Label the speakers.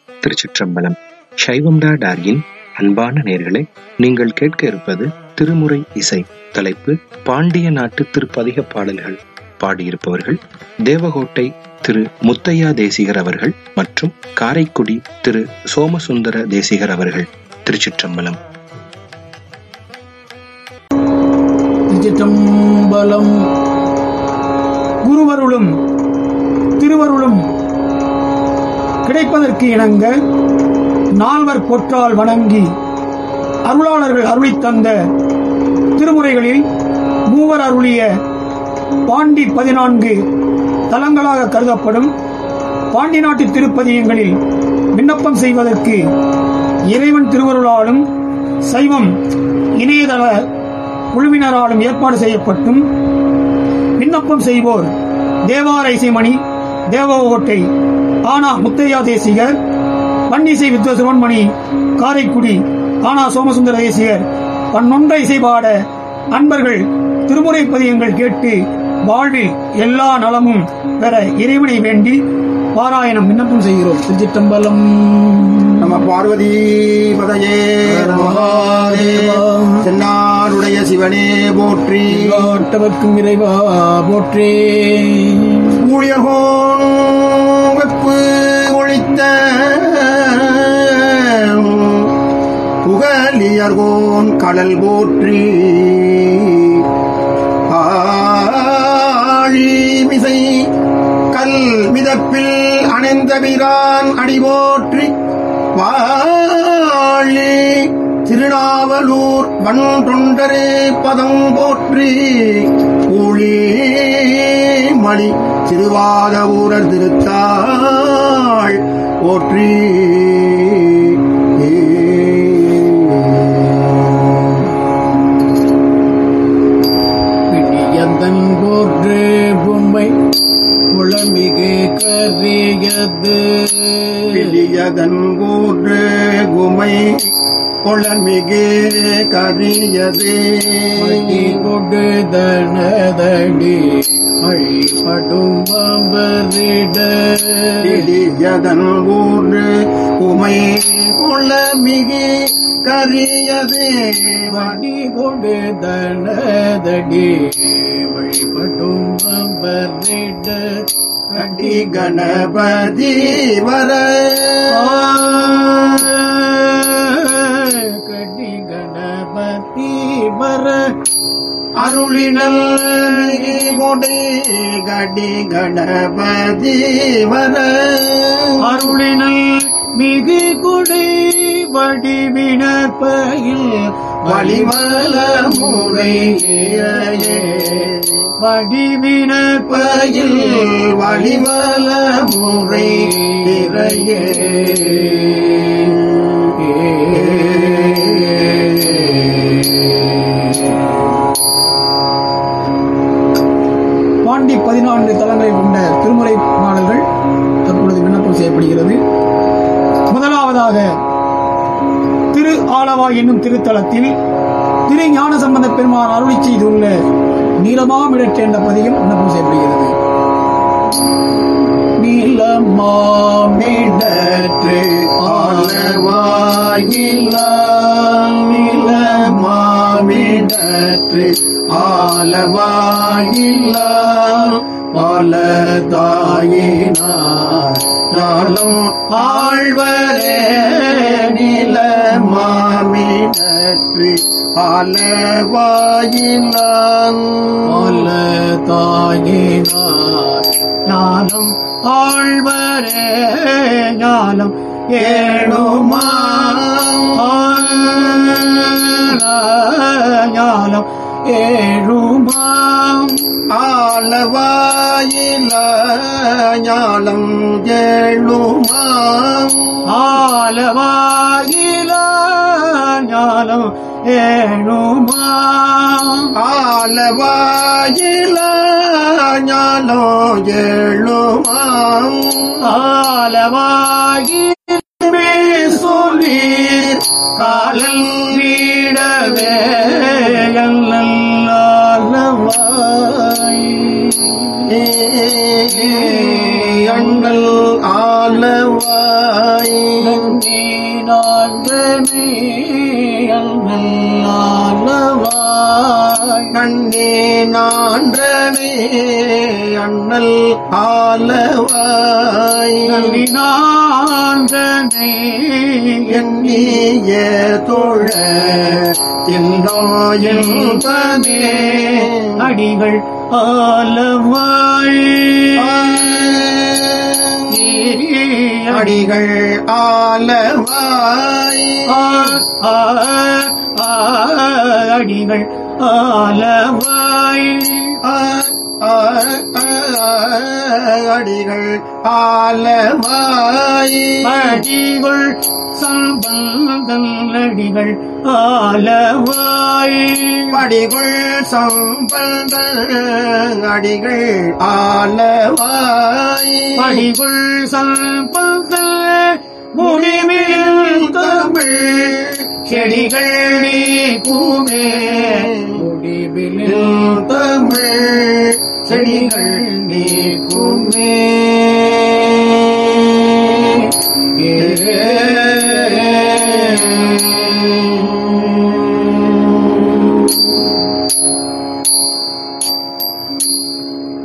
Speaker 1: திருச்சிற்றம்பலம் சைவம்டா டார்கின் அன்பான நேர்களே நீங்கள் கேட்க இருப்பது திருமுறை இசை தலைப்பு பாண்டிய நாட்டு திருப்பதிக பாடல்கள் பாடியிருப்பவர்கள் தேவகோட்டை திரு முத்தையா தேசிகர் அவர்கள் மற்றும் காரைக்குடி திரு சோமசுந்தர தேசிகர் அவர்கள் திருச்சிற்றம்பலம்
Speaker 2: திருச்சிற்றம்பலம் குருவருளும் திருவருளும் கிடைப்பதற்கு இணங்க நால்வர் பொற்றால் வணங்கி அருளாளர்கள் அருளித் தந்த திருமுறைகளில் மூவர் அருளிய பாண்டி பதினான்கு தலங்களாக கருதப்படும் பாண்டி நாட்டு திருப்பதியங்களில் விண்ணப்பம் செய்வதற்கு இறைவன் திருவருளாலும் சைவம் இணையதள குழுவினராலும் ஏற்பாடு செய்யப்பட்டும் விண்ணப்பம் செய்வோர் தேவார இசைமணி தேவகோட்டை ஆனா முத்தையா தேசிகர் பன்னிசை வித்வ சிவன்மணி காரைக்குடி ஆனா சோமசுந்தர தேசிகர் பன்னொன்ற இசைபாட அன்பர்கள் திருமுறை பதியங்கள் கேட்டு வாழ்வில் எல்லா நலமும் பெற இறைவனை வேண்டி பாராயணம் விண்ணப்பம் செய்கிறோம் திருச்சிட்டம்பலம்
Speaker 3: நம பார்வதி பதையே மகாதேவா தென்னாருடைய சிவனே போற்றி
Speaker 2: காட்டவர்க்கும் இறைவா போற்றே
Speaker 3: ஊழியர்கோன் வெப்பு ஒழித்த புகலியர்கோன் கடல் போற்றி ஆழிமிசை கல் மிதப்பில் அணைந்த வீரான் அடி போற்றி வாழி திருநாவலூர் வன் தொண்டரே பதம் போற்றி ஊழி மணி திருவாத ஊரர் திருத்தாள் போற்றி
Speaker 2: பிடியந்தன் போற்று பொம்மை குளமிகு கரியது
Speaker 3: பிடியதன் போன்று குமை கொளமிகு கரியதே
Speaker 2: மணி கொடு தனதடி வழிபடும் பம்பரிட
Speaker 3: பிடியதன் போன்று குமை கொளமிகு கரியதே
Speaker 2: மணி கொடு தனதடி வழிபடும் பம்பரிட
Speaker 3: கடி கணபதி வர
Speaker 2: கடி கணபதி வர
Speaker 3: அருளினல் கொடை கடி கணபதி வர
Speaker 2: அருளினல் மிகு கொடை வடிவினப்பையில்
Speaker 3: வழிமல முறை
Speaker 2: வடிவினப்பையில்
Speaker 3: பயில் வழிமல முறை இறையே
Speaker 2: பாண்டி பதினான்கு தலங்களை கொண்ட திருமுறை பாடல்கள் தற்பொழுது விண்ணப்பம் செய்யப்படுகிறது முதலாவதாக திரு ஆலவாய் என்னும் திருத்தலத்தில் திரு ஞான சம்பந்த பெருமான் அருளி செய்துள்ள நீலமாமிடற்று என்ற பதிகம் விண்ணப்பம் செய்யப்படுகிறது நீலமாமிடற்று
Speaker 3: ஆலவாயிலாமிடற்று ஆலவாயிலா பலதாயினார் நாளும் ஆழ்வரே நில மாமிடற்று ஆலவாயிலான்
Speaker 2: மல தாயினார் ஞானம் ஆழ்வரே ஞானம் ஏழுமா ஞானம் ஏழுமாம்
Speaker 3: ஆலவாயில ஞானம் ஏழுமாம்
Speaker 2: ஆலவாயில ஞானம் ஏழுமாம்
Speaker 3: ஆலவாயில ஞானோ ஏழுமாம்
Speaker 2: ஆலவாயிலே சொல்லீர் காலல் வீடவே அல்லல்லாலவாய்
Speaker 3: அண்டல் ஆலவாய்
Speaker 2: கண்ணீனாழ்ந்தனே அல்லவாய்
Speaker 3: கண்ணே நான்றனே அண்ணல் ஆலவாய்
Speaker 2: கண்ணினாழ்ந்தனே
Speaker 3: எண்ணிய தோழ என்பதே
Speaker 2: அடிகள் ஆலவாய்
Speaker 3: அடிகள் ஆலவாய்
Speaker 2: ஆ, ஆ, அடிகள் ஆலவாய்
Speaker 3: ஆ, ஆ, ஆ, அடிகள் ஆலவாய்
Speaker 2: அடிகள் சம்பந்தன் அடிகள் ஆலவாய்
Speaker 3: படிகள் சம்பந்த அடிகள் ஆலவாய்
Speaker 2: அடிகள் சம்பந்தன் முடிவில் தமிழ் செடிகள் நீக்குமே முடிவில்
Speaker 3: தமிழ் செடிகள் நீக்குமே
Speaker 2: ஏ